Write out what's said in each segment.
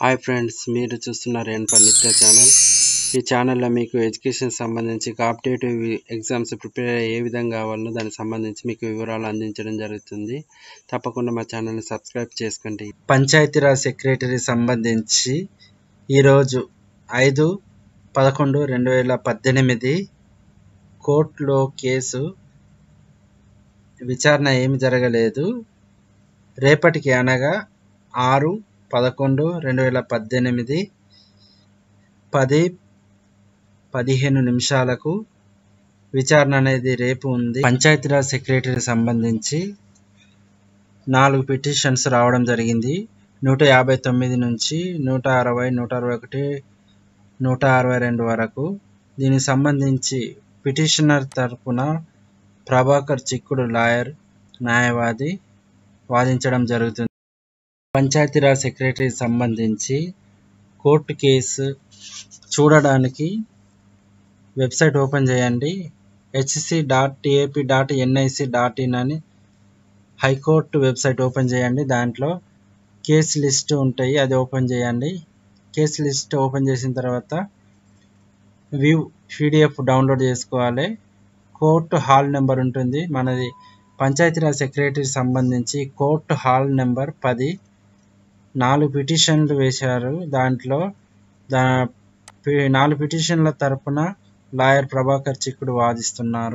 hi friends మీరు చూస్తున్నారు ఎన్పర్ నిత్య ఛానల్ ఈ ఛానల్లో మీకు ఎడ్యుకేషన్ సంబంధించి కాంపిటేటివ్ ఎగ్జామ్స్ ప్రిపేర్ అయ్యే ఏ విధంగా కావాలో దానికి సంబంధించి మీకు వివరాలు అందించడం జరుగుతుంది తప్పకుండా మా ఛానల్ని సబ్స్క్రైబ్ చేసుకోండి పంచాయతీరాజ్ సెక్రటరీ సంబంధించి ఈరోజు ఐదు పదకొండు రెండు వేల పద్దెనిమిది కోర్టులో కేసు విచారణ ఏమి జరగలేదు రేపటికి అనగా ఆరు పదకొండు రెండు వేల పద్దెనిమిది పది పదిహేను నిమిషాలకు విచారణ అనేది రేపు ఉంది పంచాయతీరాజ్ సెక్రటరీ సంబంధించి నాలుగు పిటిషన్స్ రావడం జరిగింది నూట యాభై తొమ్మిది నుంచి నూట అరవై నూట అరవై ఒకటి నూట అరవై రెండు వరకు దీనికి సంబంధించి పిటిషనర్ తరపున ప్రభాకర్ చిక్కుడు లాయర్ న్యాయవాది వాదించడం జరుగుతుంది పంచాయతీరాజ్ సెక్రటరీ సంబంధించి కోర్టు కేసు చూడడానికి వెబ్సైట్ ఓపెన్ చేయండి HC dot TAP dot NIC dot in అని హైకోర్టు వెబ్సైట్ ఓపెన్ చేయండి దాంట్లో కేసు లిస్ట్ ఉంటాయి అది ఓపెన్ చేయండి కేసు లిస్ట్ ఓపెన్ చేసిన తర్వాత వ్యూ పీడిఎఫ్ డౌన్లోడ్ చేసుకోవాలి కోర్టు హాల్ నెంబర్ ఉంటుంది మనది పంచాయతీరాజ్ సెక్రటరీ సంబంధించి కోర్టు హాల్ నెంబర్ పది నాలుగు పిటిషన్లు వేశారు దాంట్లో దా నాలుగు పిటిషన్ల తరపున లాయర్ ప్రభాకర్ చిక్కుడు వాదిస్తున్నారు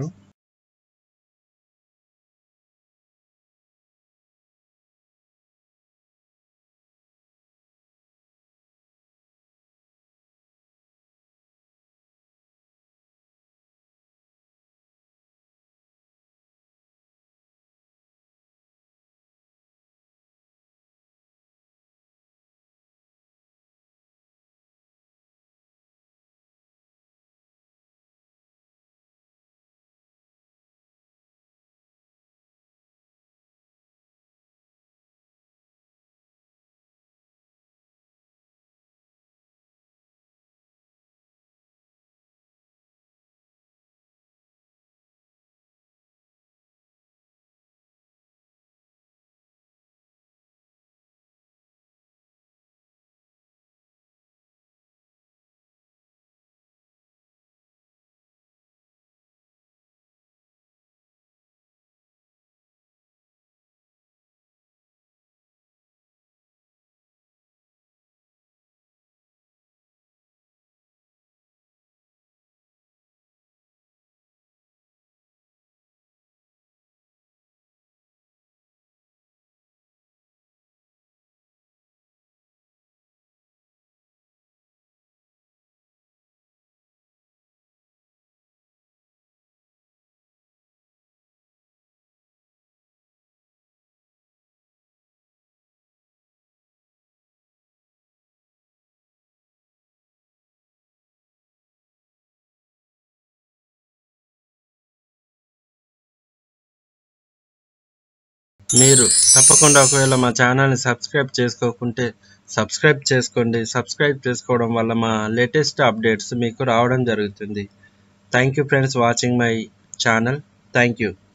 మీరు తప్పకుండా ఒకవేళ మా ఛానల్ని సబ్స్క్రైబ్ చేసుకోకుంటే సబ్స్క్రైబ్ చేసుకోండి సబ్స్క్రైబ్ చేసుకోవడం వల్ల మా లేటెస్ట్ అప్డేట్స్ మీకు రావడం జరుగుతుంది thank you friends watching my channel thank you